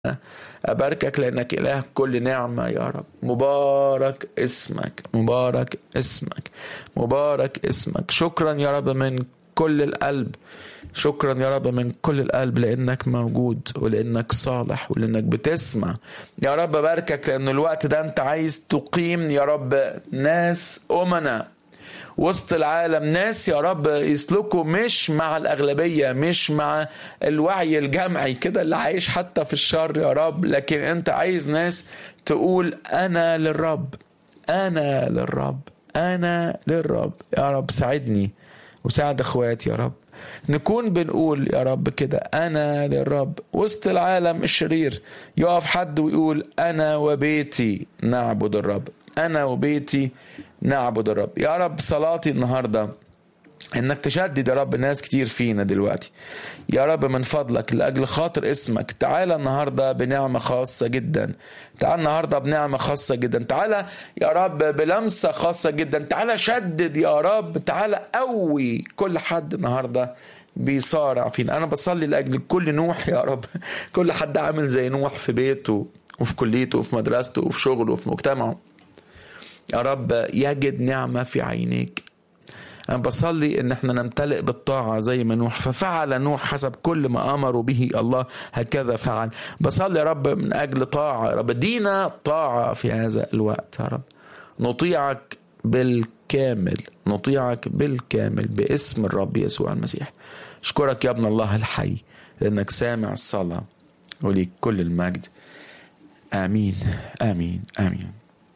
أباركك لأنك إله كل نعمة يا رب مبارك اسمك مبارك اسمك مبارك اسمك شكرا يا رب من كل القلب شكرا يا رب من كل القلب لانك موجود ولانك صالح ولانك بتسمع يا رب باركك لان الوقت ده انت عايز تقيم يا رب ناس امنا وسط العالم ناس يا رب يسلكوا مش مع الأغلبية مش مع الوعي الجمعي كده اللي عايش حتى في الشر يا رب لكن أنت عايز ناس تقول أنا للرب أنا للرب أنا للرب يا رب ساعدني وساعد اخواتي يا رب نكون بنقول يا رب كده انا للرب وسط العالم الشرير يقف حد ويقول انا وبيتي نعبد الرب انا وبيتي نعبد الرب يا رب صلاتي النهارده انك تشدد يا رب ناس كتير فينا دلوقتي يا رب من فضلك لاجل خاطر اسمك تعالى النهارده بنعمه خاصه جدا تعالى النهارده بنعمه خاصه جدا تعالى يا رب بلمسه خاصه جدا تعالى شدد يا رب تعالى قوي كل حد النهارده بيصارع فينا انا بصلي لاجل كل نوح يا رب كل حد عامل زي نوح في بيته وفي كليته وفي مدرسته وفي شغله وفي مجتمعه يا رب يجد نعمه في عينيك أنا بصلي إن إحنا نمتلئ بالطاعة زي ما نوح ففعل نوح حسب كل ما أمروا به الله هكذا فعل بصلي يا رب من أجل طاعة يا رب ادينا طاعة في هذا الوقت يا رب نطيعك بالكامل نطيعك بالكامل باسم الرب يسوع المسيح أشكرك يا ابن الله الحي لأنك سامع الصلاة وليك كل المجد آمين آمين آمين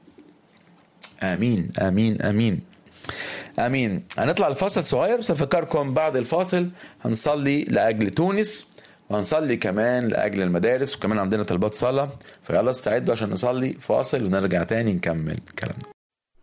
آمين آمين آمين امين هنطلع لفاصل صغير بس افكركم بعد الفاصل هنصلي لاجل تونس وهنصلي كمان لاجل المدارس وكمان عندنا طلبات صلاه فيلا استعدوا عشان نصلي فاصل ونرجع تاني نكمل كلامنا